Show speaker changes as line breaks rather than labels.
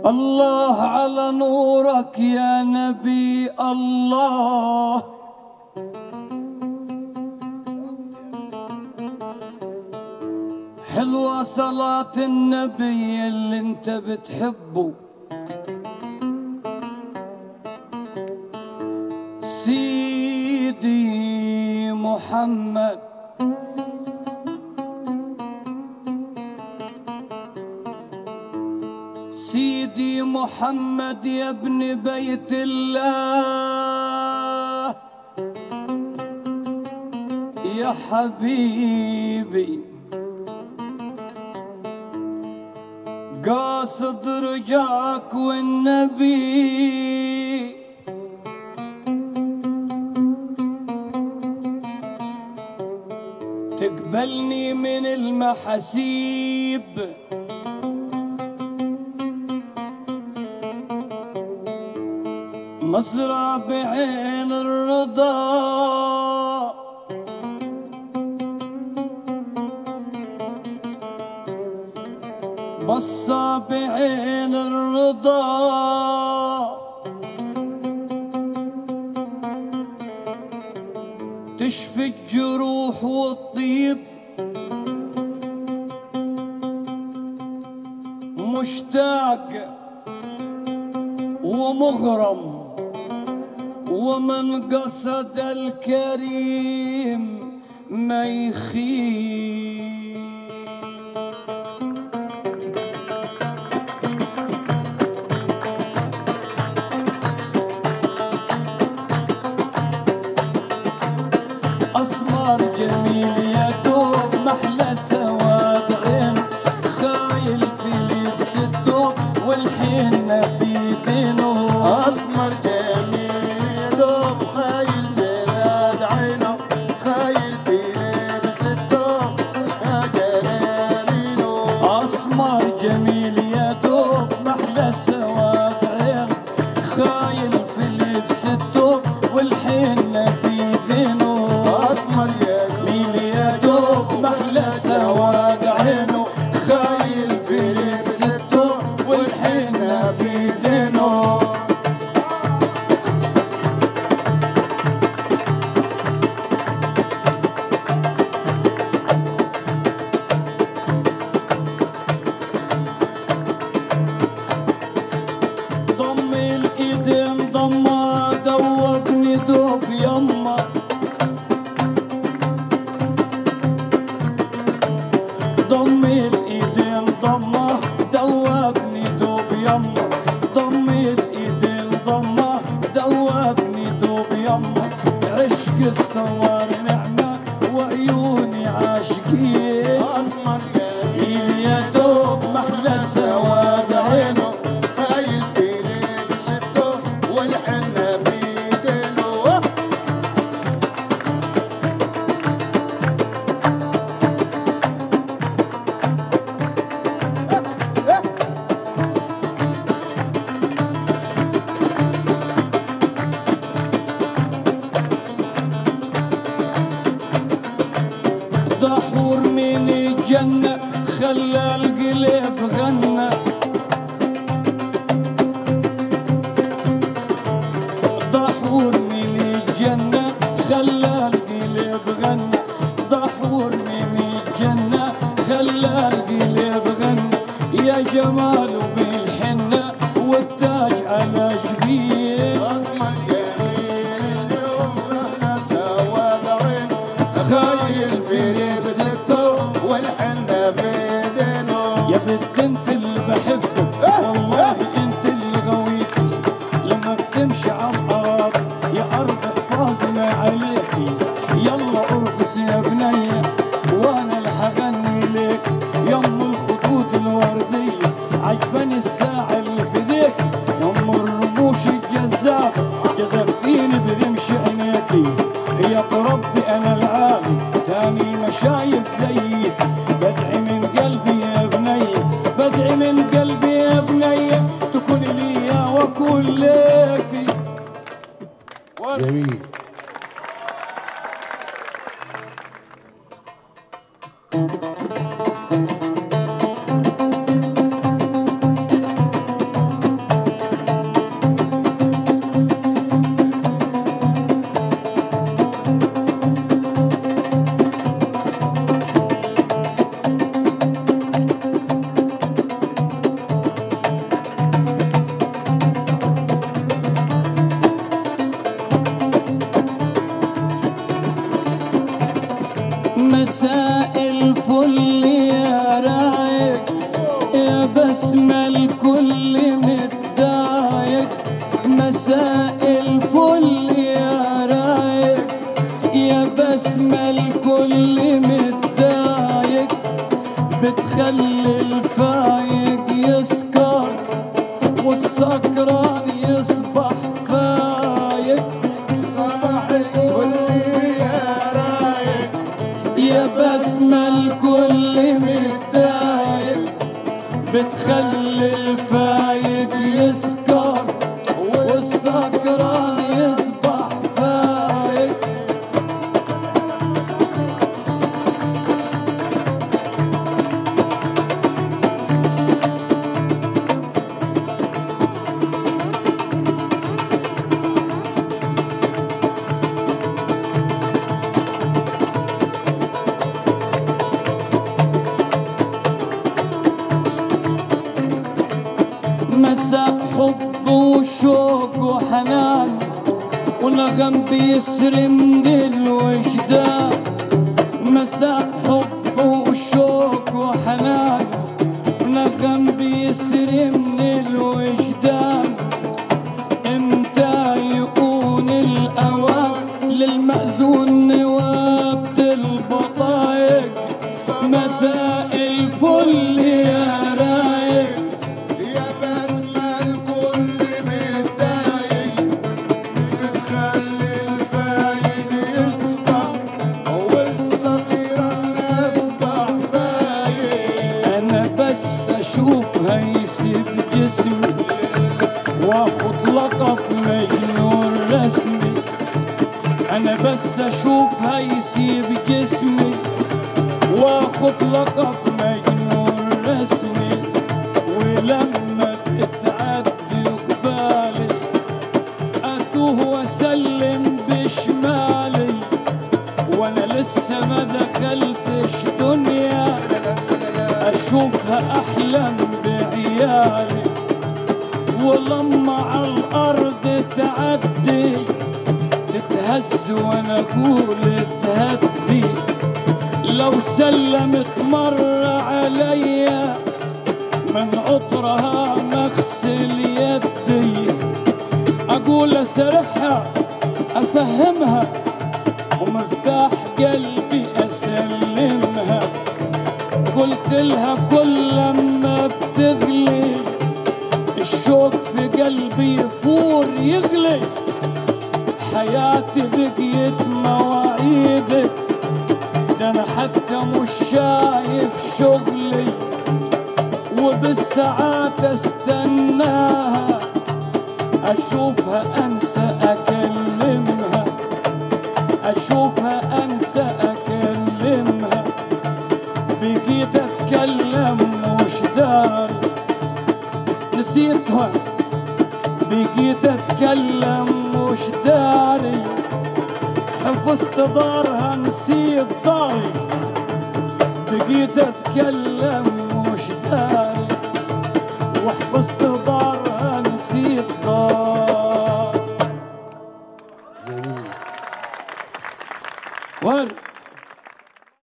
الله على نورك يا نبي الله حلوة صلاة النبي اللي انت بتحبه سيدي محمد سيدي محمد يا ابن بيت الله يا حبيبي قاصد رجاك والنبي تقبلني من المحاسيب نظرة بعين الرضا بصة بعين الرضا تشفي الجروح والطيب مشتاق ومغرم ومن قصد الكريم ما يخيب أسمر جميل يا دوب محلى سواد عين خايل في لبسته والحين في دينه
اسمر جميل يا دوب خايل في بلاد عينه خايل في لبس الدوب يا جلالينه
أسمر جميل يا دوب محلى سواد عين خايل في لبسته والحين في دينه
اسمر يا
ميل يا دوب محلى سواد عينه خايل في لبسته والحين في دينه ضم الايدين ضمه دوبني دوب يمه ضم الايدين ضمه دوبني دوب يمه ضم الايدين ضمه دوبني دوب يمه عشق الصور نعمه وعيوني عاشقين
اسمر جميل
يا دوب محلى سواد عينه
خايل في لبس الدوب والحنة في دينه
دحور من الجنة خلى القلب غنى دحور من الجنة خلى القلب غنى دحور من الجنة خلى القلب غنى يا جماله بالحنة والتاج على جبين
اسمر جميل اليوم احنا سواد عينه خايل في لبس الدوب والحنة في دينه
يا بنت انت اللي بحبك والله انت اللي غويتي لما بتمشي على الارض يا ارض احفظنا عليكي يلا ارقص يا بنية وانا اللي حغني لك يم الخطوط الوردية عجباني الساعة اللي في ديك يم الرموش الجذاب جذبتيني برمش عينيكي يا ربي انا العالي تاني ما شايف زيك بدعي من قلبي يا بنية بدعي من قلبي يا بنية تكون لي واكون لك
جميل
مساء الفل يا رايق يا بسمة الكل متضايق بتخلي الفايق يسكر والسكران يصبح فايق
صباح الفل يا رايق
يا بسمة الكل متضايق بتخلي الفايق يسكر والسكران يصبح فايق مساء حب وشوق وحنان ونغم بيسري من الوجدان مساء حب وشوق وحنان ونغم بيسري من الوجدان امتى يكون الاوان للمأذون وقت البطايق مساء الفل يا رايق
يا بسمة الكل متضايق بتخلي الفايق يسكر والصغيرة الأصبح فايق
انا بس اشوفها يسيب جسمي واخد لقب مجنون رسمي انا بس اشوفها يسيب جسمي واخد لقب مجنون رسمي ولما بتعدي قبالي اتوه واسلم بشمالي وانا لسه ما دخلتش دنيا اشوفها احلم بعيالي ولما على الارض تعدي تتهز وانا اقول تهدي لو سلمت مرة عليا من عطرها مغسل يدي اقول اسرحها افهمها ومفتاح قلبي اسلمها قلت لها كل لما بتغلي الشوق في قلبي يفور يغلي حياتي بقيت مواعيدك ده انا حتى مش شايف شغلي وبالساعات استناها اشوفها انسى اكلمها اشوفها انسى اكلمها بقيت اتكلم مش داري نسيتها بقيت اتكلم مش داري حفظت دارها نسيت داري بقيت اتكلم مش داري وحفظت